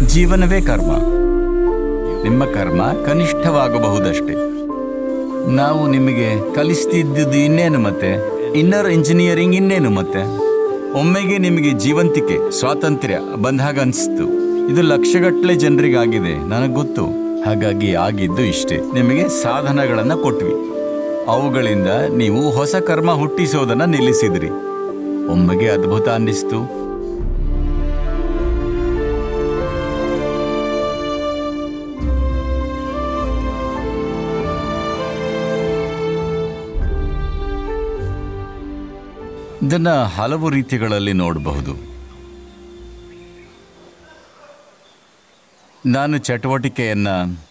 ಜೀವನವೇ ಕರ್ಮ ನಿಮ್ಮ ಕರ್ಮ ಕನಿಷ್ಠವಾಗಬಹುದಷ್ಟೇ ನಾವು ನಿಮಗೆ ಕಲಿಸ್ತಿದ್ದುದು ಇನ್ನೇನು ಮತ್ತೆ ಇನ್ನರ್ ಇಂಜಿನಿಯರಿಂಗ್ ಇನ್ನೇನು ಮತ್ತೆ ಒಮ್ಮೆಗೆ ನಿಮಗೆ ಜೀವಂತಿಕೆ ಸ್ವಾತಂತ್ರ್ಯ ಬಂದಾಗ ಅನಿಸ್ತು ಇದು ಲಕ್ಷಗಟ್ಟಲೆ ಜನರಿಗಾಗಿದೆ ನನಗೆ ಗೊತ್ತು ಹಾಗಾಗಿ ಆಗಿದ್ದು ಇಷ್ಟೇ ನಿಮಗೆ ಸಾಧನಗಳನ್ನು ಕೊಟ್ವಿ ಅವುಗಳಿಂದ ನೀವು ಹೊಸ ಕರ್ಮ ಹುಟ್ಟಿಸೋದನ್ನ ನಿಲ್ಲಿಸಿದ್ರಿ ಒಮ್ಮೆಗೆ ಅದ್ಭುತ ಅನ್ನಿಸ್ತು ಇದನ್ನ ಹಲವು ರೀತಿಗಳಲ್ಲಿ ನೋಡಬಹುದು ನಾನು ಚಟುವಟಿಕೆಯನ್ನ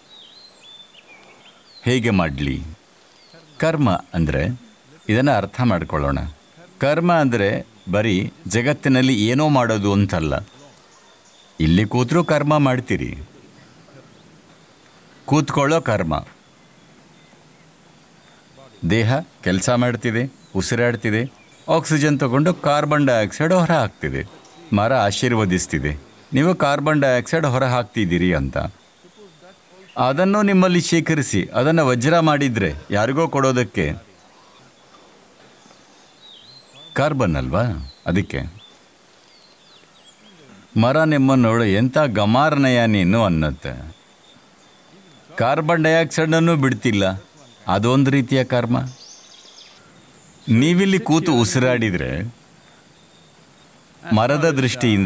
ಹೇಗೆ ಮಾಡಲಿ ಕರ್ಮ ಅಂದರೆ ಇದನ್ನು ಅರ್ಥ ಮಾಡ್ಕೊಳ್ಳೋಣ ಕರ್ಮ ಅಂದರೆ ಬರೀ ಜಗತ್ತಿನಲ್ಲಿ ಏನೋ ಮಾಡೋದು ಅಂತಲ್ಲ ಇಲ್ಲಿ ಕೂತ್ರೂ ಕರ್ಮ ಮಾಡ್ತೀರಿ ಕೂತ್ಕೊಳ್ಳೋ ಕರ್ಮ ದೇಹ ಕೆಲಸ ಮಾಡ್ತಿದೆ ಉಸಿರಾಡ್ತಿದೆ ಆಕ್ಸಿಜನ್ ತಗೊಂಡು ಕಾರ್ಬನ್ ಡೈಆಕ್ಸೈಡ್ ಹೊರ ಹಾಕ್ತಿದೆ ಮರ ಆಶೀರ್ವದಿಸ್ತಿದೆ ನೀವು ಕಾರ್ಬನ್ ಡೈಆಕ್ಸೈಡ್ ಹೊರ ಹಾಕ್ತಿದ್ದೀರಿ ಅಂತ ಅದನ್ನು ನಿಮ್ಮಲ್ಲಿ ಶೇಖರಿಸಿ ಅದನ್ನು ವಜ್ರ ಮಾಡಿದ್ರೆ ಯಾರಿಗೋ ಕೊಡೋದಕ್ಕೆ ಕಾರ್ಬನ್ ಅಲ್ವಾ ಅದಕ್ಕೆ ಮರ ನಿಮ್ಮನ್ನು ನೋಡು ಎಂಥ ಗಮಾರನಯ ನೀನು ಅನ್ನತ್ತೆ ಕಾರ್ಬನ್ ಡೈಆಕ್ಸೈಡನ್ನು ಬಿಡ್ತಿಲ್ಲ ಅದೊಂದು ರೀತಿಯ ಕರ್ಮ ನೀವಿಲ್ಲಿ ಕೂತು ಉಸಿರಾಡಿದ್ರೆ ಮರದ ದೃಷ್ಟಿಯಿಂದ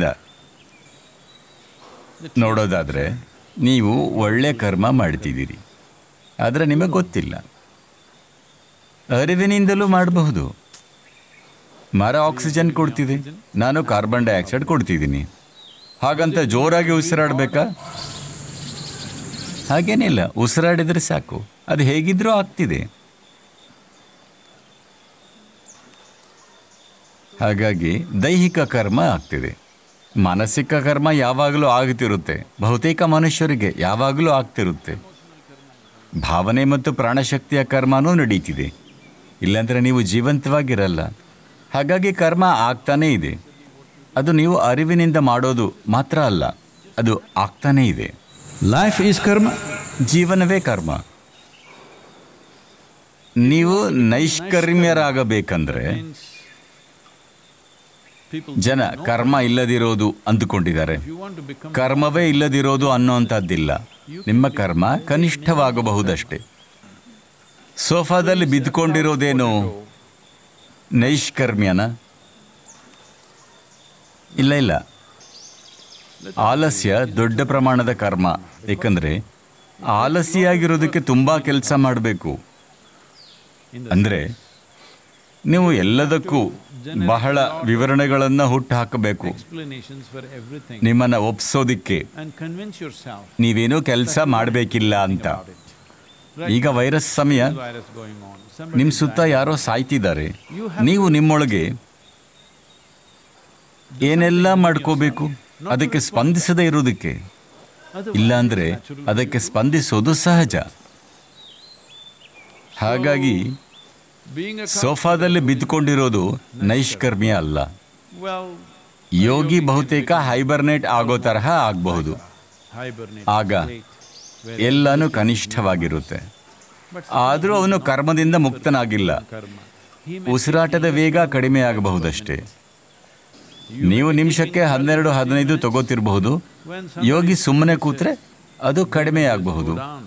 ನೋಡೋದಾದ್ರೆ ನೀವು ಒಳ್ಳೆ ಕರ್ಮ ಮಾಡ್ತಿದ್ದೀರಿ ಆದರೆ ನಿಮಗೆ ಗೊತ್ತಿಲ್ಲ ಅರಿವಿನಿಂದಲೂ ಮಾಡಬಹುದು ಮರ ಆಕ್ಸಿಜನ್ ಕೊಡ್ತಿದೆ ನಾನು ಕಾರ್ಬನ್ ಡೈಆಕ್ಸೈಡ್ ಕೊಡ್ತಿದ್ದೀನಿ ಹಾಗಂತ ಜೋರಾಗಿ ಉಸಿರಾಡಬೇಕಾ ಹಾಗೇನಿಲ್ಲ ಉಸಿರಾಡಿದ್ರೆ ಸಾಕು ಅದು ಹೇಗಿದ್ರೂ ಆಗ್ತಿದೆ ಹಾಗಾಗಿ ದೈಹಿಕ ಕರ್ಮ ಆಗ್ತಿದೆ ಮಾನಸಿಕ ಕರ್ಮ ಯಾವಾಗಲೂ ಆಗ್ತಿರುತ್ತೆ ಬಹುತೇಕ ಮನುಷ್ಯರಿಗೆ ಯಾವಾಗಲೂ ಆಗ್ತಿರುತ್ತೆ ಭಾವನೆ ಮತ್ತು ಪ್ರಾಣಶಕ್ತಿಯ ಕರ್ಮನೂ ನಡೀತಿದೆ ಇಲ್ಲಾಂದರೆ ನೀವು ಜೀವಂತವಾಗಿರಲ್ಲ ಹಾಗಾಗಿ ಕರ್ಮ ಆಗ್ತಾನೇ ಇದೆ ಅದು ನೀವು ಅರಿವಿನಿಂದ ಮಾಡೋದು ಮಾತ್ರ ಅಲ್ಲ ಅದು ಆಗ್ತಾನೇ ಇದೆ Life is karma. ಜೀವನವೇ ಕರ್ಮ ನೀವು ನೈಷ್ಕರ್ಮ್ಯರಾಗಬೇಕಂದ್ರೆ People, ಜನ ಕರ್ಮ ಇಲ್ಲದಿರೋದು ಅಂದುಕೊಂಡಿದ್ದಾರೆ if you want to become ಕರ್ಮವೇ ಇಲ್ಲದಿರೋದು ಅನ್ನೋಂಥದ್ದಿಲ್ಲ ನಿಮ್ಮ ಕರ್ಮ ಕನಿಷ್ಠವಾಗಬಹುದಷ್ಟೇ ಸೋಫಾದಲ್ಲಿ ಬಿದ್ದುಕೊಂಡಿರೋದೇನು ನೈಷ್ಕರ್ಮ್ಯನ ಇಲ್ಲ ಇಲ್ಲ ಆಲಸ್ಯ ದೊಡ್ಡ ಪ್ರಮಾಣದ ಕರ್ಮ ಏಕೆಂದರೆ ಆಲಸಿಯಾಗಿರೋದಕ್ಕೆ ತುಂಬ ಕೆಲಸ ಮಾಡಬೇಕು ಅಂದರೆ ನೀವು ಎಲ್ಲದಕ್ಕೂ ಬಹಳ ವಿವರಣೆಗಳನ್ನು ಹುಟ್ಟು ಹಾಕಬೇಕು explanations for everything ನಿಮ್ಮನ್ನು ಒಪ್ಸೋದಿಕ್ಕೆ and convince yourself ನೀವೇನೂ ಕೆಲಸ ಮಾಡಬೇಕಿಲ್ಲ ಅಂತ about it. Right ಈಗ ವೈರಸ್ ಸಮಯ now, virus going on. Somebody ನಿಮ್ಮ is ಸುತ್ತ dying. ಯಾರೋ ಸಾಯ್ತಿದ್ದಾರೆ ನೀವು ನಿಮ್ಮೊಳಗೆ ಏನೆಲ್ಲ ಮಾಡ್ಕೋಬೇಕು ಅದಕ್ಕೆ ಸ್ಪಂದಿಸದೇ ಇರೋದಕ್ಕೆ ಇಲ್ಲಾಂದ್ರೆ ಅದಕ್ಕೆ ಸ್ಪಂದಿಸೋದು ಸಹಜ ಹಾಗಾಗಿ Being a ಸೋಫಾದಲ್ಲಿ ಬಿದ್ದುಕೊಂಡಿರೋದು ನೈಷ್ಕರ್ಮ್ಯ ಅಲ್ಲ well, ಯೋಗಿ ಬಹುತೇಕ ಹೈಬರ್ನೇಟ್ ಆಗೋ ತರಹ ಆಗಬಹುದು hibernate ಆಗ state where ಎಲ್ಲನೂ ಕನಿಷ್ಠವಾಗಿರುತ್ತೆ ಆದರೂ ಅವನು ಕರ್ಮದಿಂದ ಮುಕ್ತನಾಗಿಲ್ಲ karma. He ಉಸಿರಾಟದ ವೇಗ ಕಡಿಮೆ ಆಗಬಹುದಷ್ಟೇ ನೀವು ನಿಮಿಷಕ್ಕೆ ಹನ್ನೆರಡು ಹದಿನೈದು ತಗೋತಿರಬಹುದು when ಯೋಗಿ ಸುಮ್ಮನೆ ಕೂತ್ರೆ ಅದು ಕಡಿಮೆ ಆಗಬಹುದು down,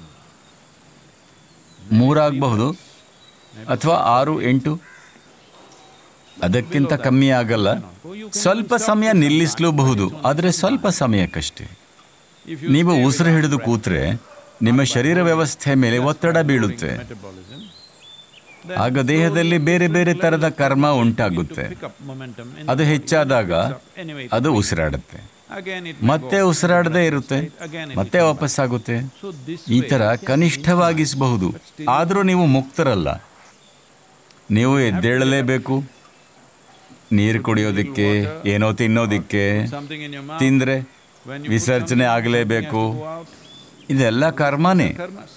ಮೂರಾಗಬಹುದು ಅಥವಾ ಆರು ಎಂಟು ಅದಕ್ಕಿಂತ ಕಮ್ಮಿ ಆಗಲ್ಲ ಸ್ವಲ್ಪ ಸಮಯ ನಿಲ್ಲಿಸಲೂಬಹುದು ಆದರೆ ಸ್ವಲ್ಪ ಸಮಯಕ್ಕಷ್ಟೇ if you ನೀವು ಉಸಿರು ಹಿಡಿದು ಕೂತ್ರೆ ನಿಮ್ಮ ಶರೀರ ವ್ಯವಸ್ಥೆ ಮೇಲೆ ಒತ್ತಡ ಬೀಳುತ್ತೆ metabolism, ಆಗ ದೇಹದಲ್ಲಿ ಬೇರೆ ಬೇರೆ ತರದ ಕರ್ಮ ಉಂಟಾಗುತ್ತೆ pick up momentum in ಅದು ಹೆಚ್ಚಾದಾಗ anyway. ಅದು ಉಸಿರಾಡುತ್ತೆ Again, it ಮತ್ತೆ ಉಸಿರಾಡದೇ ಇರುತ್ತೆ ಮತ್ತೆ ವಾಪಸ್ಸಾಗುತ್ತೆ so this ಈ ತರ ಕನಿಷ್ಠವಾಗಿಸಬಹುದು ಆದರೂ ನೀವು ಮುಕ್ತರಲ್ಲ ನೀವು ಎದ್ದೇಳಲೇಬೇಕು ನೀರು ಕುಡಿಯೋದಿಕ್ಕೆ ಏನೋ ತಿನ್ನೋದಿಕ್ಕೆ something in your mouth ತಿಂದ್ರೆ when you ವಿಸರ್ಜನೆ ಆಗಲೇಬೇಕು go out ಇದೆಲ್ಲ ಕರ್ಮನೇ karmas.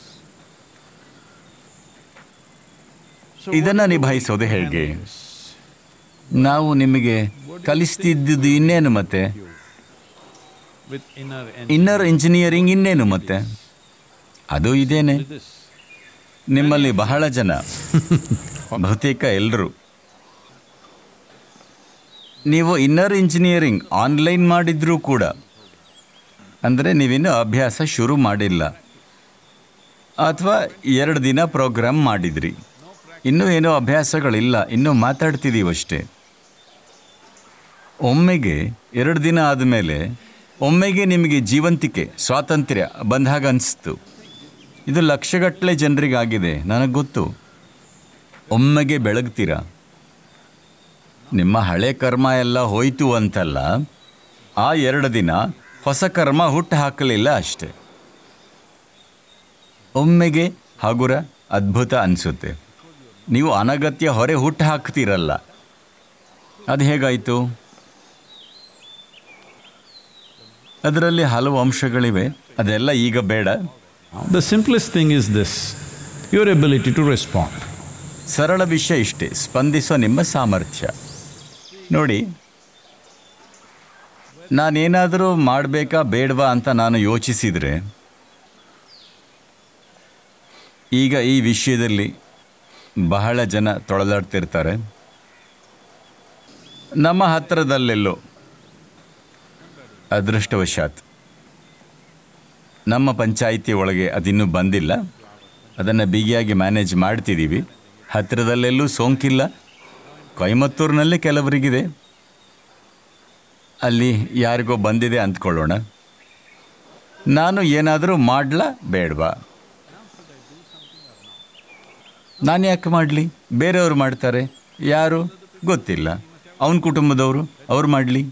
ಇದನ್ನ ನಿಭಾಯಿಸೋದು ಹೇಗೆ ನಾವು ನಿಮಗೆ ಕಲಿಸ್ತಿದ್ದುದು ಇನ್ನೇನು ಮತ್ತೆ with inner ಇನ್ನರ್ ಇಂಜಿನಿಯರಿಂಗ್ ಇನ್ನೇನು ಮತ್ತೆ ಅದು ಇದೇನೆ this. ನಿಮ್ಮಲ್ಲಿ ಬಹಳ ಜನ ಬಹುತೇಕ ಎಲ್ಲರೂ ನೀವು ಇನ್ನರ್ ಇಂಜಿನಿಯರಿಂಗ್ ಆನ್ಲೈನ್ ಮಾಡಿದ್ರೂ ಕೂಡ ಅಂದರೆ ನೀವಿನ್ನೂ ಅಭ್ಯಾಸ ಶುರು ಮಾಡಿಲ್ಲ ಅಥವಾ ಎರಡು ದಿನ ಪ್ರೋಗ್ರಾಮ್ ಮಾಡಿದ್ರಿ ಇನ್ನೂ ಏನೋ ಅಭ್ಯಾಸಗಳಿಲ್ಲ ಇನ್ನೂ ಮಾತಾಡ್ತಿದ್ದೀವಷ್ಟೇ ಒಮ್ಮೆಗೆ ಎರಡು ದಿನ ಆದಮೇಲೆ ಒಮ್ಮೆಗೆ ನಿಮಗೆ ಜೀವಂತಿಕೆ ಸ್ವಾತಂತ್ರ್ಯ ಬಂದಾಗ ಅನಿಸ್ತು ಇದು ಲಕ್ಷಗಟ್ಟಲೆ ಜನರಿಗಾಗಿದೆ ನನಗೆ ಗೊತ್ತು ಒಮ್ಮೆಗೆ ಬೆಳಗ್ತೀರಾ ನಿಮ್ಮ ಹಳೆ ಕರ್ಮ ಎಲ್ಲ ಹೋಯ್ತು ಅಂತಲ್ಲ ಆ ಎರಡು ದಿನ ಹೊಸ ಕರ್ಮ ಹುಟ್ಟು ಹಾಕಲಿಲ್ಲ ಅಷ್ಟೆ ಒಮ್ಮೆಗೆ ಹಗುರ ಅದ್ಭುತ ಅನಿಸುತ್ತೆ ನೀವು ಅನಗತ್ಯ ಹೊರೆ ಹುಟ್ಟು ಹಾಕ್ತೀರಲ್ಲ ಅದು ಹೇಗಾಯಿತು ಅದರಲ್ಲಿ ಹಲವು ಅಂಶಗಳಿವೆ ಅದೆಲ್ಲ ಈಗ ಬೇಡ The simplest thing is this your ability to respond. ಸರಳ ವಿಷಯ ಇಷ್ಟೇ ಸ್ಪಂದಿಸೋ ನಿಮ್ಮ ಸಾಮರ್ಥ್ಯ ನೋಡಿ ನಾನೇನಾದರೂ ಮಾಡಬೇಕಾ ಬೇಡವಾ ಅಂತ ನಾನು ಯೋಚಿಸಿದರೆ ಈಗ ಈ ವಿಷಯದಲ್ಲಿ ಬಹಳ ಜನ ತೊಳಲಾಡ್ತಿರ್ತಾರೆ ನಮ್ಮ ಹತ್ತಿರದಲ್ಲೆಲ್ಲೋ ಅದೃಷ್ಟವಶಾತ್ ನಮ್ಮ ಪಂಚಾಯಿತಿ ಒಳಗೆ ಅದಿನ್ನೂ ಬಂದಿಲ್ಲ ಅದನ್ನು ಬಿಗಿಯಾಗಿ ಮ್ಯಾನೇಜ್ ಮಾಡ್ತಿದ್ದೀವಿ ಹತ್ತಿರದಲ್ಲೆಲ್ಲೂ ಸೋಂಕಿಲ್ಲ ಕೊಯಮತ್ತೂರಿನಲ್ಲಿ ಕೆಲವರಿಗಿದೆ ಅಲ್ಲಿ ಯಾರಿಗೋ ಬಂದಿದೆ ಅಂದ್ಕೊಳ್ಳೋಣ ನಾನು ಏನಾದರೂ ಮಾಡಲಾ ಬೇಡವಾ ನಾನು ಯಾಕೆ ಮಾಡಲಿ ಬೇರೆಯವರು ಮಾಡ್ತಾರೆ ಯಾರು ಗೊತ್ತಿಲ್ಲ ಅವನ ಕುಟುಂಬದವರು ಅವ್ರು ಮಾಡಲಿ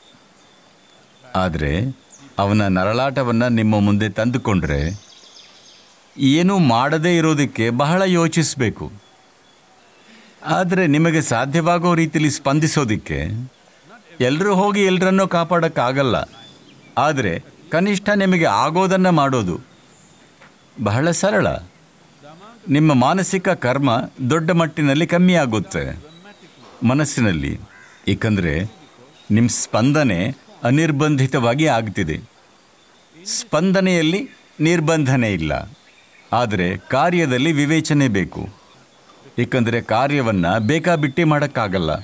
ಆದರೆ ಅವನ ನರಳಾಟವನ್ನು ನಿಮ್ಮ ಮುಂದೆ ತಂದುಕೊಂಡ್ರೆ ಏನೂ ಮಾಡದೇ ಇರೋದಕ್ಕೆ ಬಹಳ ಯೋಚಿಸಬೇಕು ಆದರೆ ನಿಮಗೆ ಸಾಧ್ಯವಾಗೋ ರೀತಿಯಲ್ಲಿ ಸ್ಪಂದಿಸೋದಕ್ಕೆ ಎಲ್ಲರೂ ಹೋಗಿ ಎಲ್ಲರನ್ನೂ ಕಾಪಾಡೋಕ್ಕಾಗಲ್ಲ ಆದರೆ ಕನಿಷ್ಠ ನಿಮಗೆ ಆಗೋದನ್ನು ಮಾಡೋದು ಬಹಳ ಸರಳ ನಿಮ್ಮ ಮಾನಸಿಕ ಕರ್ಮ ದೊಡ್ಡ ಮಟ್ಟಿನಲ್ಲಿ ಕಮ್ಮಿ ಆಗುತ್ತೆ ಮನಸ್ಸಿನಲ್ಲಿ ಏಕೆಂದರೆ ನಿಮ್ಮ ಸ್ಪಂದನೆ ಅನಿರ್ಬಂಧಿತವಾಗಿ ಆಗ್ತಿದೆ ಸ್ಪಂದನೆಯಲ್ಲಿ ನಿರ್ಬಂಧನೆ ಇಲ್ಲ ಆದರೆ ಕಾರ್ಯದಲ್ಲಿ ವಿವೇಚನೆ ಬೇಕು ಏಕೆಂದರೆ ಕಾರ್ಯವನ್ನು ಬೇಕಾಬಿಟ್ಟಿ ಮಾಡೋಕ್ಕಾಗಲ್ಲ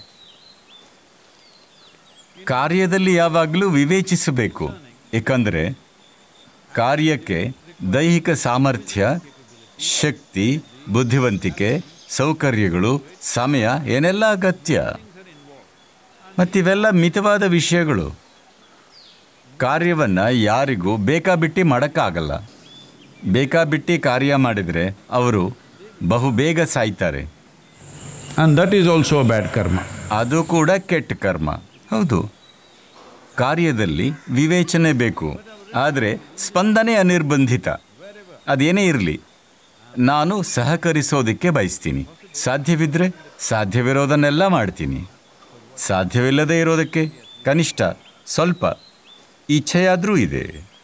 ಕಾರ್ಯದಲ್ಲಿ ಯಾವಾಗಲೂ ವಿವೇಚಿಸಬೇಕು ಏಕೆಂದರೆ ಕಾರ್ಯಕ್ಕೆ ದೈಹಿಕ ಸಾಮರ್ಥ್ಯ ಶಕ್ತಿ ಬುದ್ಧಿವಂತಿಕೆ ಸೌಕರ್ಯಗಳು ಸಮಯ ಏನೆಲ್ಲ ಅಗತ್ಯ ಮತ್ತಿವೆಲ್ಲ ಮಿತವಾದ ವಿಷಯಗಳು ಕಾರ್ಯವನ್ನು ಯಾರಿಗೂ ಬೇಕಾಬಿಟ್ಟಿ ಮಾಡೋಕ್ಕಾಗಲ್ಲ ಬೇಕಾಬಿಟ್ಟಿ ಕಾರ್ಯ ಮಾಡಿದರೆ ಅವರು ಬಹು ಬೇಗ ಸಾಯ್ತಾರೆ And that is also a bad karma. ಅದು ಕೂಡ ಕೆಟ್ಟ ಕರ್ಮ ಹೌದು ಕಾರ್ಯದಲ್ಲಿ ವಿವೇಚನೆ ಬೇಕು ಆದರೆ ಸ್ಪಂದನೆ ಅನಿರ್ಬಂಧಿತ ಅದೇನೇ ಇರಲಿ ನಾನು ಸಹಕರಿಸೋದಕ್ಕೆ ಬಯಸ್ತೀನಿ ಸಾಧ್ಯವಿದ್ದರೆ ಸಾಧ್ಯವಿರೋದನ್ನೆಲ್ಲ ಮಾಡ್ತೀನಿ ಸಾಧ್ಯವಿಲ್ಲದೆ ಇರೋದಕ್ಕೆ ಕನಿಷ್ಠ ಸ್ವಲ್ಪ ಇಚ್ಛೆಯಾದರೂ ಇದೆ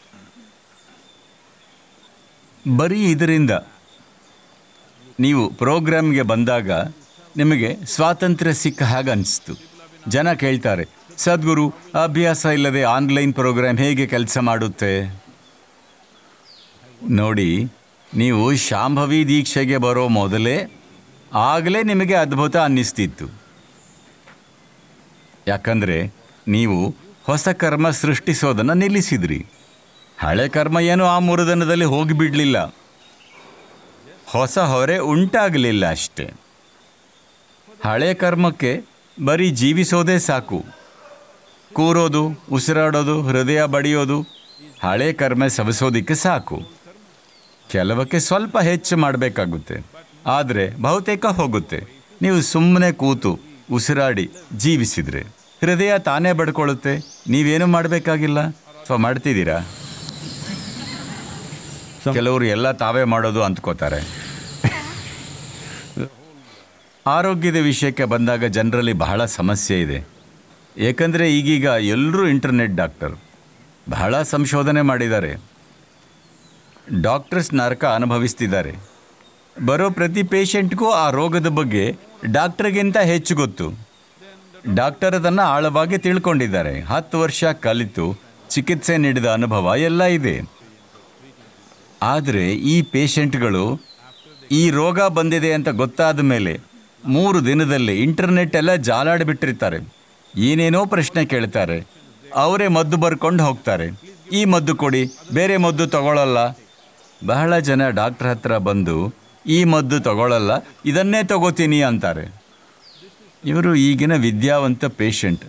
ಬರೀ ಇದರಿಂದ ನೀವು ಪ್ರೋಗ್ರಾಮ್ಗೆ ಬಂದಾಗ ನಿಮಗೆ ಸ್ವಾತಂತ್ರ್ಯ ಸಿಕ್ಕ ಹಾಗೆ ಅನಿಸ್ತು ಜನ ಕೇಳ್ತಾರೆ ಸದ್ಗುರು ಅಭ್ಯಾಸ ಇಲ್ಲದೆ ಆನ್ಲೈನ್ ಪ್ರೋಗ್ರಾಮ್ ಹೇಗೆ ಕೆಲಸ ಮಾಡುತ್ತೆ ನೋಡಿ ನೀವು ಶಾಂಭವಿ ದೀಕ್ಷೆಗೆ ಬರೋ ಮೊದಲೇ ಆಗಲೇ ನಿಮಗೆ ಅದ್ಭುತ ಅನ್ನಿಸ್ತಿತ್ತು ಯಾಕಂದರೆ ನೀವು ಹೊಸ ಕರ್ಮ ಸೃಷ್ಟಿಸೋದನ್ನು ನಿಲ್ಲಿಸಿದ್ರಿ ಹಳೆ ಕರ್ಮ ಏನೋ ಆ ಮೂರು ದಿನದಲ್ಲಿ ಹೋಗಿಬಿಡಲಿಲ್ಲ ಹೊಸ ಹೊರೆ ಉಂಟಾಗಲಿಲ್ಲ ಅಷ್ಟೆ ಹಳೆ ಕರ್ಮಕ್ಕೆ ಬರೀ ಜೀವಿಸೋದೇ ಸಾಕು ಕೂರೋದು ಉಸಿರಾಡೋದು ಹೃದಯ ಬಡಿಯೋದು ಹಳೆ ಕರ್ಮ ಸವಿಸೋದಕ್ಕೆ ಸಾಕು ಕೆಲವಕ್ಕೆ ಸ್ವಲ್ಪ ಹೆಚ್ಚು ಮಾಡಬೇಕಾಗುತ್ತೆ ಆದರೆ ಬಹುತೇಕ ಹೋಗುತ್ತೆ ನೀವು ಸುಮ್ಮನೆ ಕೂತು ಉಸಿರಾಡಿ ಜೀವಿಸಿದ್ರೆ ಹೃದಯ ತಾನೇ ಬಡ್ಕೊಳ್ಳುತ್ತೆ ನೀವೇನು ಮಾಡಬೇಕಾಗಿಲ್ಲ ಅಥವಾ ಮಾಡ್ತಿದ್ದೀರಾ ಕೆಲವರು ಎಲ್ಲ ತಾವೇ ಮಾಡೋದು ಅಂದ್ಕೋತಾರೆ ಆರೋಗ್ಯದ ವಿಷಯಕ್ಕೆ ಬಂದಾಗ ಜನರಲ್ಲಿ ಬಹಳ ಸಮಸ್ಯೆ ಇದೆ ಏಕೆಂದರೆ ಈಗೀಗ ಎಲ್ಲರೂ ಇಂಟರ್ನೆಟ್ ಡಾಕ್ಟರ್ ಬಹಳ ಸಂಶೋಧನೆ ಮಾಡಿದ್ದಾರೆ ಡಾಕ್ಟರ್ಸ್ ನರಕ ಅನುಭವಿಸ್ತಿದ್ದಾರೆ ಬರೋ ಪ್ರತಿ ಪೇಷಂಟ್ಗೂ ಆ ರೋಗದ ಬಗ್ಗೆ ಡಾಕ್ಟರ್ಗಿಂತ ಹೆಚ್ಚು ಗೊತ್ತು ಡಾಕ್ಟರ್ ಅದನ್ನು ಆಳವಾಗಿ ತಿಳ್ಕೊಂಡಿದ್ದಾರೆ ಹತ್ತು ವರ್ಷ ಕಲಿತು ಚಿಕಿತ್ಸೆ ನೀಡಿದ ಅನುಭವ ಎಲ್ಲ ಇದೆ ಆದರೆ ಈ ಪೇಷಂಟ್ಗಳು ಈ ರೋಗ ಬಂದಿದೆ ಅಂತ ಗೊತ್ತಾದ ಮೇಲೆ ಮೂರು ದಿನದಲ್ಲಿ ಇಂಟರ್ನೆಟ್ ಎಲ್ಲ ಜಾಲಾಡಿಬಿಟ್ಟಿರ್ತಾರೆ ಏನೇನೋ ಪ್ರಶ್ನೆ ಕೇಳ್ತಾರೆ ಅವರೇ ಮದ್ದು ಬರ್ಕೊಂಡು ಹೋಗ್ತಾರೆ ಈ ಮದ್ದು ಕೊಡಿ ಬೇರೆ ಮದ್ದು ತಗೊಳ್ಳಲ್ಲ ಬಹಳ ಜನ ಡಾಕ್ಟರ್ ಹತ್ರ ಬಂದು ಈ ಮದ್ದು ತಗೊಳ್ಳಲ್ಲ ಇದನ್ನೇ ತಗೋತೀನಿ ಅಂತಾರೆ ಇವರು ಈಗಿನ ವಿದ್ಯಾವಂತ ಪೇಷಂಟ್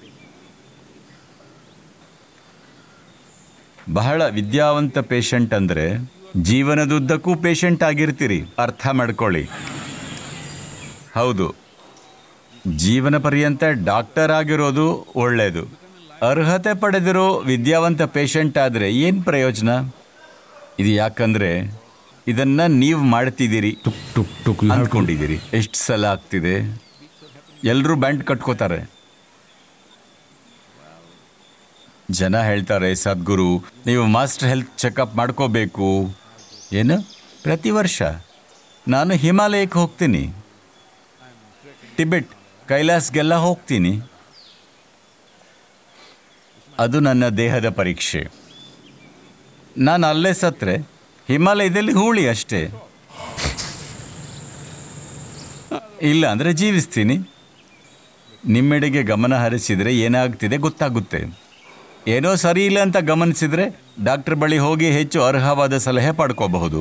ಬಹಳ ವಿದ್ಯಾವಂತ ಪೇಷಂಟ್ ಅಂದರೆ ಜೀವನದುದ್ದಕ್ಕೂ ಪೇಷಂಟ್ ಆಗಿರ್ತೀರಿ ಅರ್ಥ ಮಾಡ್ಕೊಳ್ಳಿ ಹೌದು ಜೀವನ ಪರ್ಯಂತ ಡಾಕ್ಟರ್ ಆಗಿರೋದು ಒಳ್ಳೆಯದು ಅರ್ಹತೆ ಪಡೆದಿರೋ ವಿದ್ಯಾವಂತ ಪೇಷಂಟ್ ಆದರೆ ಏನು ಪ್ರಯೋಜನ ಇದು ಯಾಕಂದರೆ ಇದನ್ನ ನೀವು ಮಾಡ್ತಿದ್ದೀರಿ Tuk, tuk, tuk. You have to ಅಂದ್ಕೊಂಡಿದ್ದೀರಿ ಎಷ್ಟು ಸಲ ಆಗ್ತಿದೆ ಎಲ್ಲರೂ ಬ್ಯಾಂಡ್ ಕಟ್ಕೋತಾರೆ ಜನ ಹೇಳ್ತಾರೆ ಸದ್ಗುರು ನೀವು ಮಾಸ್ಟರ್ ಹೆಲ್ತ್ ಚೆಕಪ್ ಮಾಡ್ಕೋಬೇಕು ಏನು ಪ್ರತಿ ವರ್ಷ ನಾನು ಹಿಮಾಲಯಕ್ಕೆ ಹೋಗ್ತೀನಿ ಟಿಬೆಟ್ ಕೈಲಾಸ್ಗೆಲ್ಲ ಹೋಗ್ತೀನಿ ಅದು ನನ್ನ ದೇಹದ ಪರೀಕ್ಷೆ ನಾನು ಅಲ್ಲೇ ಸತ್ರೆ ಹಿಮಾಲಯದಲ್ಲಿ ಹೂಳಿ ಅಷ್ಟೇ ಇಲ್ಲ ಅಂದರೆ ಜೀವಿಸ್ತೀನಿ ನಿಮ್ಮೆಡೆಗೆ ಗಮನ ಹರಿಸಿದರೆ ಏನಾಗ್ತಿದೆ ಗೊತ್ತಾಗುತ್ತೆ ಏನೋ ಸರಿ ಇಲ್ಲ ಅಂತ ಗಮನಿಸಿದರೆ ಡಾಕ್ಟರ್ ಬಳಿ ಹೋಗಿ ಹೆಚ್ಚು ಅರ್ಹವಾದ ಸಲಹೆ ಪಡ್ಕೋಬಹುದು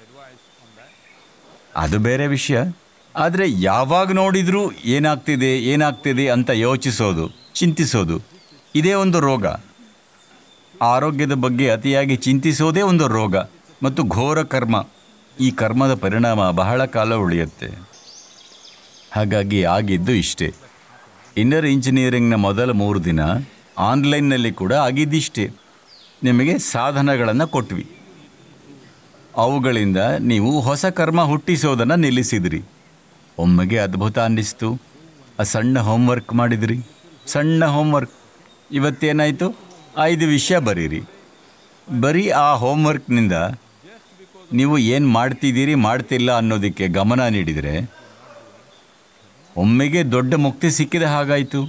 ಅದು ಬೇರೆ ವಿಷಯ ಆದರೆ ಯಾವಾಗ ನೋಡಿದರೂ ಏನಾಗ್ತಿದೆ ಏನಾಗ್ತಿದೆ ಅಂತ ಯೋಚಿಸೋದು ಚಿಂತಿಸೋದು ಇದೇ ಒಂದು ರೋಗ ಆರೋಗ್ಯದ ಬಗ್ಗೆ ಅತಿಯಾಗಿ ಚಿಂತಿಸೋದೇ ಒಂದು ರೋಗ ಮತ್ತು ಘೋರ ಕರ್ಮ ಈ ಕರ್ಮದ ಪರಿಣಾಮ ಬಹಳ ಕಾಲ ಉಳಿಯುತ್ತೆ ಹಾಗಾಗಿ ಆಗಿದ್ದು ಇಷ್ಟೇ ಇನ್ನರ್ ಇಂಜಿನಿಯರಿಂಗ್ನ ಮೊದಲ ಮೂರು ದಿನ ಆನ್ಲೈನ್ನಲ್ಲಿ ಕೂಡ ಆಗಿದ್ದಿಷ್ಟೇ ನಿಮಗೆ ಸಾಧನಗಳನ್ನು ಕೊಟ್ವಿ ಅವುಗಳಿಂದ ನೀವು ಹೊಸ ಕರ್ಮ ಹುಟ್ಟಿಸೋದನ್ನು ನಿಲ್ಲಿಸಿದ್ರಿ ಒಮ್ಮೆಗೆ ಅದ್ಭುತ ಅನ್ನಿಸ್ತು ಆ ಸಣ್ಣ ಹೋಮ್ವರ್ಕ್ ಮಾಡಿದ್ರಿ ಸಣ್ಣ ಹೋಮ್ವರ್ಕ್ ಇವತ್ತೇನಾಯಿತು ಐದು ವಿಷಯ ಬರೀರಿ ಬರೀ ಆ ಹೋಮ್ವರ್ಕ್ನಿಂದ ನೀವು ಏನು ಮಾಡ್ತಿದ್ದೀರಿ ಮಾಡ್ತಿಲ್ಲ ಅನ್ನೋದಕ್ಕೆ ಗಮನ ನೀಡಿದರೆ ಒಮ್ಮೆಗೆ ದೊಡ್ಡ ಮುಕ್ತಿ ಸಿಕ್ಕಿದ ಹಾಗಾಯಿತು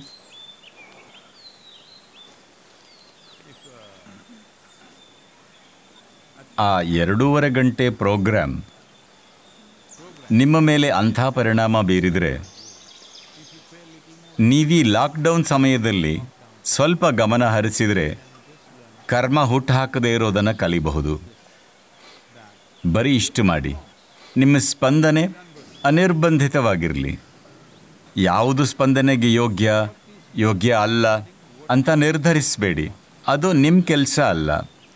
ಆ ಎರಡೂವರೆ ಗಂಟೆ ಪ್ರೋಗ್ರಾಮ್ ನಿಮ್ಮ ಮೇಲೆ ಅಂಥ ಪರಿಣಾಮ ಬೀರಿದರೆ ನೀವೀ ಲಾಕ್ಡೌನ್ ಸಮಯದಲ್ಲಿ ಸ್ವಲ್ಪ ಗಮನ ಹರಿಸಿದರೆ ಕರ್ಮ ಹುಟ್ಟು ಹಾಕದೇ ಇರೋದನ್ನು ಕಲಿಬಹುದು ಬರೀ ಇಷ್ಟು ಮಾಡಿ ನಿಮ್ಮ ಸ್ಪಂದನೆ ಅನಿರ್ಬಂಧಿತವಾಗಿರಲಿ ಯಾವುದು ಸ್ಪಂದನೆಗೆ ಯೋಗ್ಯ ಯೋಗ್ಯ ಅಲ್ಲ ಅಂತ ನಿರ್ಧರಿಸಬೇಡಿ ಅದು ನಿಮ್ಮ ಕೆಲಸ ಅಲ್ಲ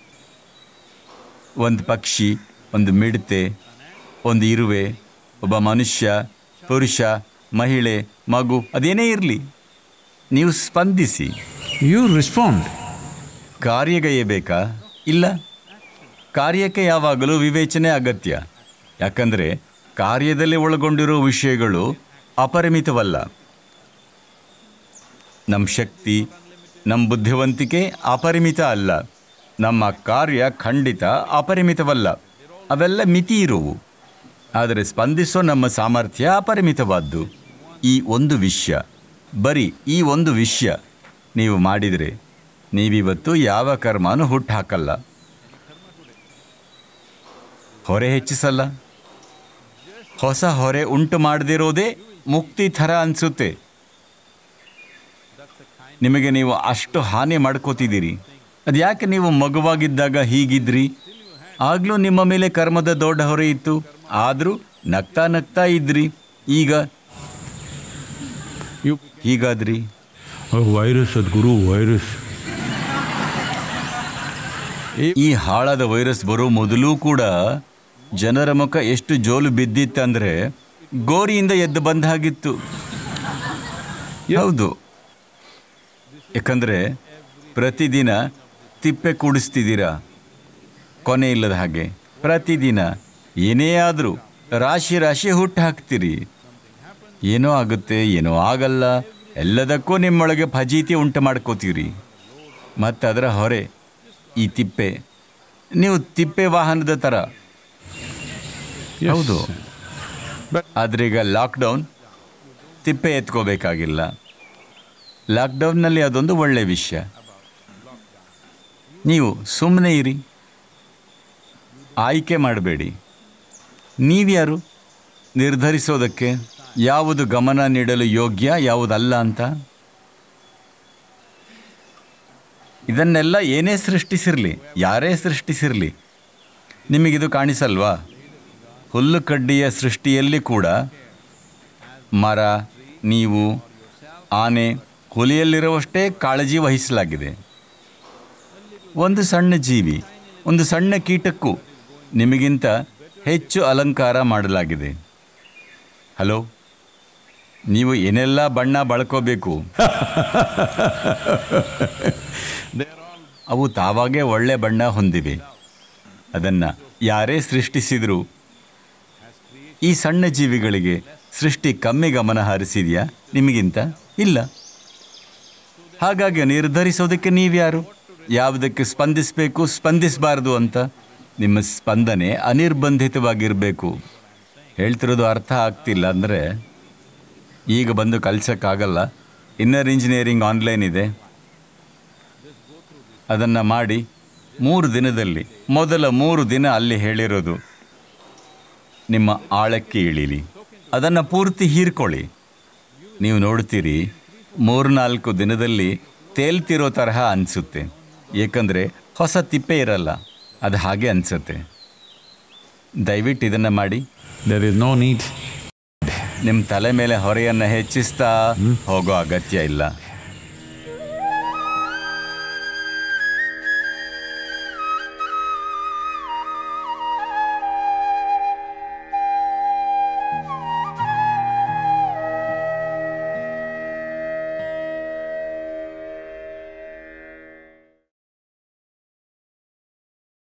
ಒಂದು ಪಕ್ಷಿ ಒಂದು ಮಿಡತೆ ಒಂದು ಇರುವೆ ಒಬ್ಬ ಮನುಷ್ಯ ಪುರುಷ ಮಹಿಳೆ ಮಗು ಅದೇನೇ ಇರಲಿ ನೀವು ಸ್ಪಂದಿಸಿ You respond. ಕಾರ್ಯಗೈಯಬೇಕಾ ಇಲ್ಲ ಕಾರ್ಯಕ್ಕೆ ಯಾವಾಗಲೂ ವಿವೇಚನೆ ಅಗತ್ಯ ಯಾಕಂದರೆ ಕಾರ್ಯದಲ್ಲಿ ಒಳಗೊಂಡಿರೋ ವಿಷಯಗಳು ಅಪರಿಮಿತವಲ್ಲ ನಮ್ಮ ಶಕ್ತಿ ನಮ್ಮ ಬುದ್ಧಿವಂತಿಕೆ ಅಪರಿಮಿತ ಅಲ್ಲ ನಮ್ಮ ಕಾರ್ಯ ಖಂಡಿತ ಅಪರಿಮಿತವಲ್ಲ ಅವೆಲ್ಲ ಮಿತಿ ಇರುವು ಆದರೆ ಸ್ಪಂದಿಸೋ ನಮ್ಮ ಸಾಮರ್ಥ್ಯ ಅಪರಿಮಿತವಾದ್ದು ಈ ಒಂದು ವಿಷಯ ಬರೀ ಈ ಒಂದು ವಿಷಯ ನೀವು ಮಾಡಿದರೆ ನೀವಿವತ್ತು ಯಾವ ಕರ್ಮನೂ ಹುಟ್ಟುಹಾಕಲ್ಲ ಹೊರೆ ಹೆಚ್ಚಿಸಲ್ಲ ಹೊಸ ಹೊರೆ ಉಂಟು ಮಾಡದಿರೋದೇ ಮುಕ್ತಿ ಥರ ಅನಿಸುತ್ತೆ ನಿಮಗೆ ನೀವು ಅಷ್ಟು ಹಾನಿ ಮಾಡ್ಕೋತಿದ್ದೀರಿ ಅದು ಯಾಕೆ ನೀವು ಮಗುವಾಗಿದ್ದಾಗ ಹೀಗಿದ್ರಿ ಆಗಲೂ ನಿಮ್ಮ ಮೇಲೆ ಕರ್ಮದ ದೊಡ್ಡ ಹೊರೆ ಇತ್ತು ಆದರೂ ನಗ್ತಾ ನಗ್ತಾ ಇದ್ರಿ ಈಗ You, ಹೀಗಾದ್ರಿ oh, virus, Sadhguru, virus. ಈ ಹಾಳಾದ ವೈರಸ್ ಬರೋ ಮೊದಲು ಕೂಡ ಜನರ ಮುಖ ಎಷ್ಟು ಜೋಲು ಬಿದ್ದಿತ್ತಂದ್ರೆ ಗೋರಿಯಿಂದ ಎದ್ದು ಬಂದ ಹಾಗಿತ್ತು ಹೌದು ಯಾಕಂದ್ರೆ ಪ್ರತಿದಿನ ತಿಪ್ಪೆ ಕೂಡಿಸ್ತಿದ್ದೀರಾ ಕೊನೆ ಇಲ್ಲದ ಹಾಗೆ ಪ್ರತಿದಿನ ಏನೇ ಆದರೂ ರಾಶಿ ರಾಶಿ ಹುಟ್ಟು ಹಾಕ್ತೀರಿ ಏನೋ ಆಗುತ್ತೆ ಏನೋ ಆಗಲ್ಲ ಎಲ್ಲದಕ್ಕೂ ನಿಮ್ಮೊಳಗೆ ಫಜೀತಿ ಉಂಟು ಮಾಡ್ಕೋತೀರಿ ಮತ್ತು ಅದರ ಹೊರೆ ಈ ತಿಪ್ಪೆ ನೀವು ತಿಪ್ಪೆ ವಾಹನದ ಥರ Yes. ಹೌದು But ಆದ್ರೀಗ ಲಾಕ್ಡೌನ್ ತಿಪ್ಪೆ ಎತ್ಕೋಬೇಕಾಗಿಲ್ಲ ಲಾಕ್ಡೌನ್ನಲ್ಲಿ ಅದೊಂದು ಒಳ್ಳೆ ವಿಷಯ ನೀವು ಸುಮ್ಮನೆ ಇರಿ ಆಯ್ಕೆ ಮಾಡಬೇಡಿ ನೀವ್ಯಾರು ನಿರ್ಧರಿಸೋದಕ್ಕೆ ಯಾವುದು ಗಮನ ನೀಡಲು ಯೋಗ್ಯ ಯಾವುದಲ್ಲ ಅಂತ ಇದನ್ನೆಲ್ಲ ಏನೇ ಸೃಷ್ಟಿಸಿರಲಿ ಯಾರೇ ಸೃಷ್ಟಿಸಿರಲಿ ನಿಮಗಿದು ಕಾಣಿಸಲ್ವಾ ಹುಲ್ಲು ಕಡ್ಡಿಯ ಸೃಷ್ಟಿಯಲ್ಲಿ ಕೂಡ ಮರ ನೀವು ಆನೆ ಹುಲಿಯಲ್ಲಿರುವಷ್ಟೇ ಕಾಳಜಿ ವಹಿಸಲಾಗಿದೆ ಒಂದು ಸಣ್ಣ ಜೀವಿ ಒಂದು ಸಣ್ಣ ಕೀಟಕ್ಕೂ ನಿಮಗಿಂತ ಹೆಚ್ಚು ಅಲಂಕಾರ ಮಾಡಲಾಗಿದೆ ಹಲೋ ನೀವು ಏನೆಲ್ಲ ಬಣ್ಣ ಬಳಕೋಬೇಕು ಅವು ತಾವಾಗೇ ಒಳ್ಳೆ ಬಣ್ಣ ಹೊಂದಿವೆ ಅದನ್ನು ಯಾರೇ ಸೃಷ್ಟಿಸಿದರೂ ಈ ಸಣ್ಣ ಜೀವಿಗಳಿಗೆ ಸೃಷ್ಟಿ ಕಮ್ಮಿ ಗಮನ ಹರಿಸಿದೆಯಾ ನಿಮಗಿಂತ ಇಲ್ಲ ಹಾಗಾಗಿ ನಿರ್ಧರಿಸೋದಕ್ಕೆ ನೀವ್ಯಾರು ಯಾವುದಕ್ಕೆ ಸ್ಪಂದಿಸಬೇಕು ಸ್ಪಂದಿಸಬಾರ್ದು ಅಂತ ನಿಮ್ಮ ಸ್ಪಂದನೆ ಅನಿರ್ಬಂಧಿತವಾಗಿರಬೇಕು ಹೇಳ್ತಿರೋದು ಅರ್ಥ ಆಗ್ತಿಲ್ಲ ಅಂದರೆ ಈಗ ಬಂದು ಕಲಿಸೋಕ್ಕಾಗಲ್ಲ ಇನ್ನರ್ ಇಂಜಿನಿಯರಿಂಗ್ ಆನ್ಲೈನ್ ಇದೆ ಅದನ್ನು ಮಾಡಿ ಮೂರು ದಿನದಲ್ಲಿ ಮೊದಲ ಮೂರು ದಿನ ಅಲ್ಲಿ ಹೇಳಿರೋದು ನಿಮ್ಮ ಆಳಕ್ಕೆ ಇಳೀಲಿ ಅದನ್ನು ಪೂರ್ತಿ ಹೀರ್ಕೊಳ್ಳಿ ನೀವು ನೋಡ್ತೀರಿ ಮೂರ್ನಾಲ್ಕು ದಿನದಲ್ಲಿ ತೇಲ್ತಿರೋ ತರಹ ಅನಿಸುತ್ತೆ ಏಕೆಂದರೆ ಹೊಸ ತಿಪ್ಪೆ ಇರಲ್ಲ ಅದು ಹಾಗೆ ಅನಿಸುತ್ತೆ ದಯವಿಟ್ಟು ಇದನ್ನು ಮಾಡಿ There is no need. ನಿಮ್ಮ ತಲೆ ಮೇಲೆ ಹೊರೆಯನ್ನು ಹೆಚ್ಚಿಸ್ತಾ ಹೋಗೋ ಅಗತ್ಯ ಇಲ್ಲ